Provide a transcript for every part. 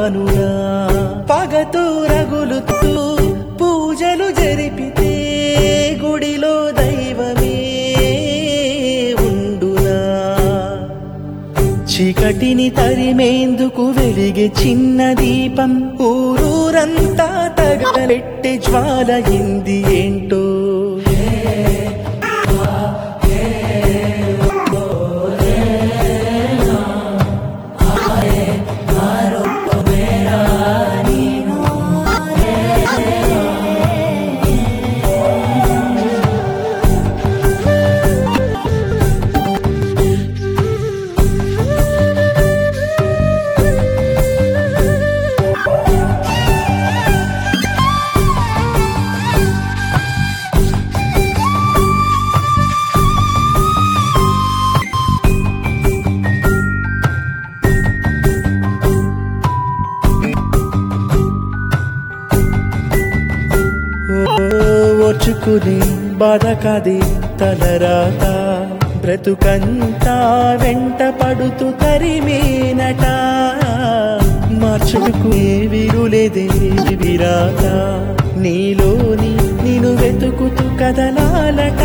రానురా పగతో రగులుతూ పూజలు జరిపితే గుడిలో దైవమే ఉండునా చీకటిని తరిమేందుకు వెలిగే చిన్న దీపం ఊరూరంతా తగలెట్టి జ్వాల ఇంది ఏంటో ఓర్చుకుని బాధ కాదే తలరాత బ్రతుకంతా వెంట పడుతూ తరిమేనట మార్చుకు విరులేదే విరాత నీలోని నేను వెతుకుతూ కదలాలట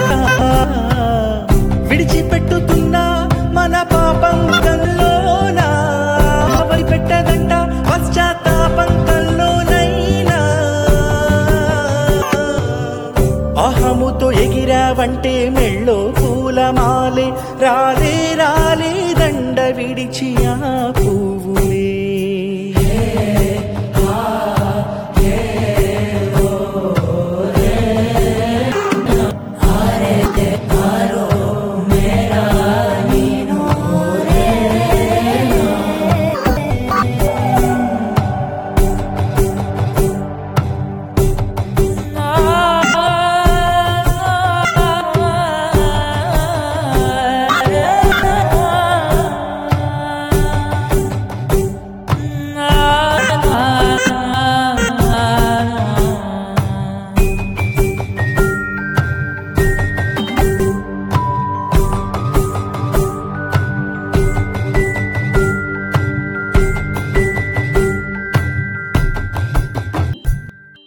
విడిచిపెట్టుతున్నా మన పాపం కల్లోనా పెట్టదంట పశ్చాత్తాపం కల్లోనైనా అహముతో ఎగిరావంటే మెళ్ళో పూలమాలే రాలే రాలే దండ విడిచి ఆ